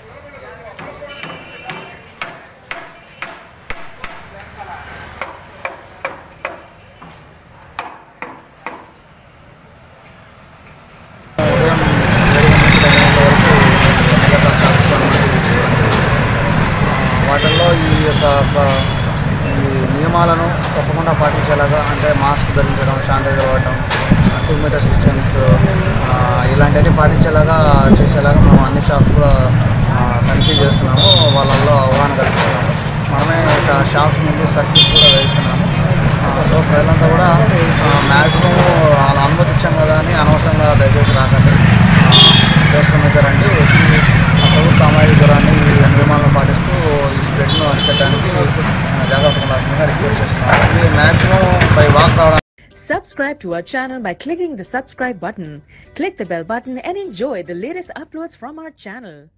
ఉదయం ఏడు గంటల వరకు ఎన్నికల శాస్త్రం వాటిల్లో ఈ యొక్క ప- ఈ నియమాలను తప్పకుండా పాటించేలాగా అంటే మాస్క్ ధరించడం శానిటైజర్ వాడటం టూ మీటర్స్ డిస్టెన్స్ ఇలాంటివన్నీ పాటించేలాగా చేసేలాగా మేము అన్ని షాప్స్ కూడా ఆ, తనిఖీ చేస్తున్నాము వాళ్ళల్లో అవగాహన కల్పిస్తున్నాము మనమే ఇక షాప్స్ ముందు సర్కిల్స్ కూడా వేస్తున్నాము ఆ, సో ప్రజలంతా కూడా మ్యాక్సిమం అలా అనుమతి ఇచ్చాం కదా అని అనవసరంగా దయచేసి రాకండి దోస్తుల మీద రండి వచ్చి ఆ ప్రభుత్వ సామాజిక దూరాన్ని ఈ నియమాలను పాటిస్తూ ఈ స్ప్రెడ్ను అరికట్టడానికి ఆ, జాగ్రత్త పడాల్సిందిగా రిక్వెస్ట్ చేస్తున్నాం ఇది మ్యాక్సిమం బై వాక్ రావడానికి Subscribe to our channel by clicking the subscribe button. Click the bell button and enjoy the latest uploads from our channel.